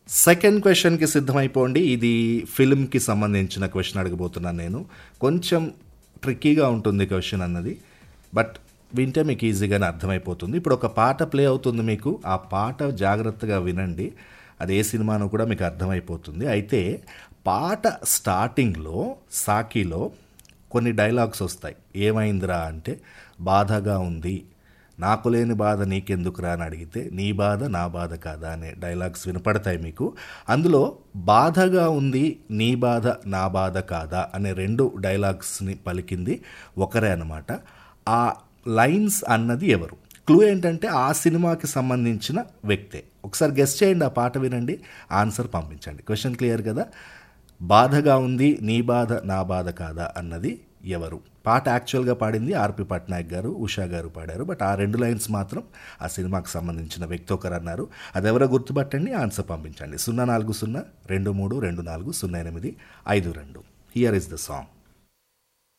second క్వశ్చన్కి సిద్ధమైపోండి ఇది ఫిల్మ్కి సంబంధించిన క్వశ్చన్ అడగబోతున్నాను నేను కొంచెం ట్రిక్కీగా ఉంటుంది క్వశ్చన్ అన్నది బట్ వింటే మీకు ఈజీగానే అర్థమైపోతుంది ఇప్పుడు ఒక పాట ప్లే అవుతుంది మీకు ఆ పాట జాగ్రత్తగా వినండి అది ఏ సినిమానో కూడా మీకు అర్థమైపోతుంది అయితే పాట స్టార్టింగ్లో సాకిలో కొన్ని డైలాగ్స్ వస్తాయి ఏమైందిరా అంటే బాధగా ఉంది నాకు లేని బాధ నీకెందుకురా అని అడిగితే నీ బాధ నా బాధ కాదా అనే డైలాగ్స్ వినపడతాయి మీకు అందులో బాధగా ఉంది నీ బాధ నా బాధ కాదా అనే రెండు డైలాగ్స్ని పలికింది ఒకరే అనమాట ఆ లైన్స్ అన్నది ఎవరు క్లూ ఏంటంటే ఆ సినిమాకి సంబంధించిన వ్యక్తే ఒకసారి గెస్ట్ చేయండి ఆ పాట వినండి ఆన్సర్ పంపించండి క్వశ్చన్ క్లియర్ కదా బాధగా ఉంది నీ బాధ నా బాధ కాదా అన్నది ఎవరు పాట యాక్చువల్గా పాడింది ఆర్పి పట్నాయక్ గారు ఉషా గారు పాడారు బట్ ఆ రెండు లైన్స్ మాత్రం ఆ సినిమాకి సంబంధించిన వ్యక్తి ఒకరు అన్నారు అది ఎవరో గుర్తుపట్టండి ఆన్సర్ పంపించండి సున్నా నాలుగు సున్నా రెండు మూడు రెండు నాలుగు సున్నా ఎనిమిది ఐదు రెండు హియర్ ఇస్ ద సాంగ్